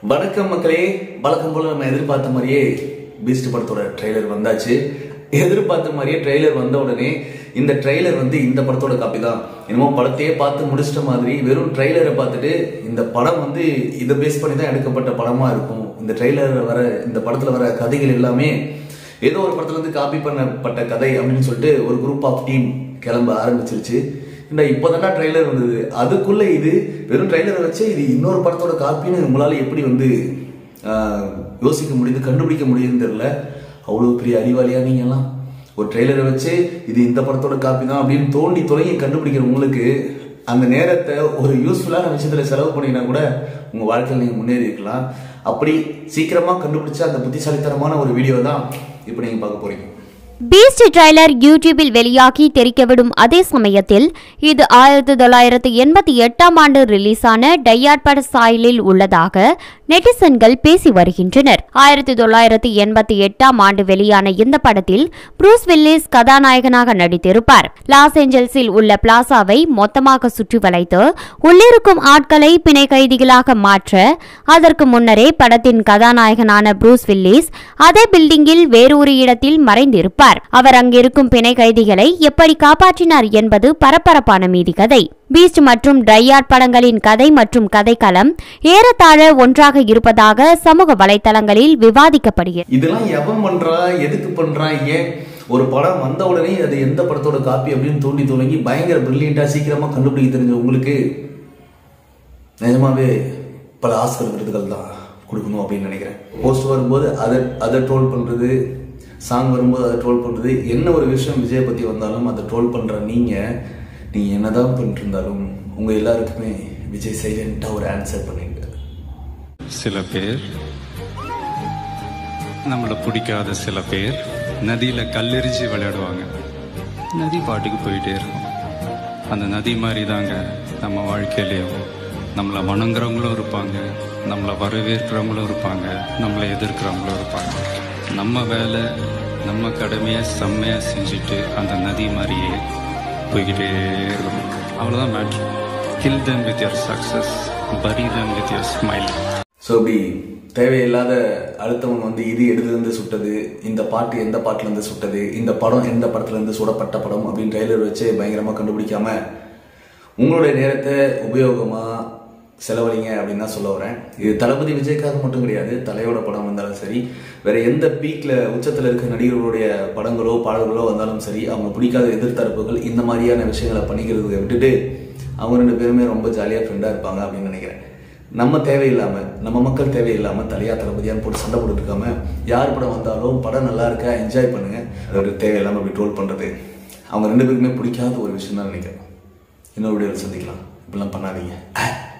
வணக்கம் மக்களே வழக்கம் போல நம்ம எதிர்பார்த்த மாதிரியே பீஸ்ட் படத்தோட ட்ரெய்லர் வந்தாச்சு எதிர்பார்த்த மாதிரியே ட்ரெய்லர் வந்த உடனே இந்த ட்ரெய்லர் வந்து இந்த படத்தோட காப்பி தான் என்னமோ படத்தையே பார்த்து முடிச்சிட்ட மாதிரி வெறும் ட்ரெய்லரை பார்த்துட்டு இந்த படம் வந்து இதை பேஸ் பண்ணி தான் எடுக்கப்பட்ட படமா இருக்கும் இந்த ட்ரெய்லர் வர இந்த படத்துல வர கதைகள் எல்லாமே ஏதோ ஒரு படத்துல இருந்து காப்பி பண்ணப்பட்ட கதை அப்படின்னு சொல்லிட்டு ஒரு குரூப் ஆஃப் டீம் கிளம்ப ஆரம்பிச்சிருச்சு இந்த இப்போதான்டா ட்ரெய்லர் வந்தது அதுக்குள்ள இது வெறும் ட்ரெய்லரை வச்சு இது இன்னொரு படத்தோட காப்பின்னு உங்களால எப்படி வந்து ஆஹ், யோசிக்க முடியுது கண்டுபிடிக்க முடியுதுன்னு தெரியல அவ்வளோ பெரிய அறிவாளியா நீங்கெல்லாம் ஒரு ட்ரெய்லரை வச்சு இது இந்த படத்தோட காப்பி தான் அப்படின்னு தோண்டி தொலைங்கி கண்டுபிடிக்கிற உங்களுக்கு அந்த நேரத்தை ஒரு யூஸ்ஃபுல்லான விஷயத்துல செலவு பண்ணினா கூட உங்க வாழ்க்கையில் நீங்க முன்னேறி இருக்கலாம் அப்படி சீக்கிரமா கண்டுபிடிச்ச அந்த புத்திசாலித்தனமான ஒரு வீடியோ தான் இப்போ நீங்க பார்க்க போறீங்க பீஸ்ட் ட்ரைலர் யூடியூபில் வெளியாகி தெரிக்கவிடும் அதே சமயத்தில் இது ஆயிரத்தி தொள்ளாயிரத்து எண்பத்தி எட்டாம் ஆண்டு ரிலீஸான டையாட் பட சாயலில் உள்ளதாக நெட்டிசன்கள் பேசி வருகின்றனர் ஆயிரத்தி தொள்ளாயிரத்து எண்பத்தி எட்டாம் ஆண்டு வெளியான இந்த படத்தில் ப்ரூஸ் வில்லிஸ் கதாநாயகனாக நடித்திருப்பார் லாஸ் ஏஞ்சல்ஸில் உள்ள பிளாசாவை மொத்தமாக சுற்றி வளைத்து உள்ளிருக்கும் ஆட்களை பிணை கைதிகளாக மாற்ற அதற்கு முன்னரே படத்தின் கதாநாயகனான ப்ரூஸ் வில்லிஸ் அதே பில்டிங்கில் வேறொரு இடத்தில் மறைந்திருப்பார் அவர் அங்கிருக்கும் பிணை கைதிகளை எப்படி காப்பாற்றினார் என்பது பரபரப்பான மீதி கதை பீஸ்ட் மற்றும் ட்ரையாட் படங்களின் கதை மற்றும் கதைக்களம் ஏறத்தாழ ஒன்றாக இருப்பதாக சமூக வலைதளங்களில் விவாதிக்கப்படுகிறது இதெல்லாம் எவன் பண்றான் எதுக்கு பண்றான் ஏன் ஒரு படம் வந்த உடனே அது எந்த படத்தோட காப்பி அப்படின்னு தோண்டி தொடங்கி பயங்கர பிரில்லியண்டா சீக்கிரமா கண்டுபிடிக்க தெரிஞ்ச உங்களுக்கு நிஜமாவே பல ஆஸ்கர் விருதுகள் தான் கொடுக்கணும் அப்படின்னு நினைக்கிறேன் போஸ்ட் வரும்போது அதை அதை ட்ரோல் பண்றது சாங் வரும்போது அதை ட்ரோல் பண்றது என்ன ஒரு விஷயம் விஜய் பத்தி வந்தாலும் அதை ட்ரோல் பண்ற நீங்க நீங்க என்னதான் பண்ணிட்டு இருந்தாலும் உங்க எல்லாருக்குமே விஜய் சைலண்டா ஒரு ஆன்சர் பண்ணிட்டு சில பேர் நம்மளை பிடிக்காத சில பேர் நதியில கல்லெறிஞ்சு விளையாடுவாங்க நதி பாட்டுக்கு போயிட்டே இருக்கும் அந்த நதி மாதிரி தாங்க நம்ம வாழ்க்கையிலையும் நம்மளை வணங்குறவங்களும் இருப்பாங்க நம்மளை வரவேற்கிறவங்களும் இருப்பாங்க நம்மளை எதிர்க்கிறவங்களும் இருப்பாங்க நம்ம வேலை நம்ம கடமையை செம்மையா செஞ்சுட்டு அந்த நதி மாதிரியே போய்கிட்டே இருக்கணும் அவ்வளோதான் matter kill them with your success bury them with your smile so இப்படி தேவையில்லாத அடுத்தவங்க வந்து இது எதுலேருந்து சுட்டது இந்த பாட்டு எந்த பாட்டுலேருந்து சுட்டது இந்த படம் எந்த படத்துலேருந்து சுடப்பட்ட படம் அப்படின்னு ட்ரெய்லர் வச்சு பயங்கரமாக கண்டுபிடிக்காம உங்களுடைய நேரத்தை உபயோகமாக செலவழிங்க அப்படின்னு தான் சொல்ல வரேன் இது தளபதி விஜய்க்காக மட்டும் கிடையாது தலையோட படம் வந்தாலும் சரி வேற எந்த பீக்ல உச்சத்தில் இருக்க நடிகர்களுடைய படங்களோ பாடல்களோ வந்தாலும் சரி அவங்க பிடிக்காத எதிர்த்தரப்புகள் இந்த மாதிரியான விஷயங்களை பண்ணிக்கிறதுக்கு விட்டுட்டு அவங்க ரெண்டு பேருமே ரொம்ப ஜாலியாக ஃப்ரெண்டாக இருப்பாங்க அப்படின்னு நினைக்கிறேன் நம்ம தேவையில்லாம நம்ம மக்கள் தேவையில்லாம தலையா தளபதியான்னு போட்டு சண்டை போட்டுட்டு இருக்காம யார் படம் வந்தாலும் படம் நல்லா இருக்கா என்ஜாய் பண்ணுங்க அது தேவையில்லாம அப்படி ட்ரோல் பண்றது அவங்க ரெண்டு பேருக்குமே பிடிக்காத ஒரு விஷயம் தான் நினைக்கிறேன் இன்னொரு வீடியோவில் சந்திக்கலாம் இப்படிலாம் பண்ணாதீங்க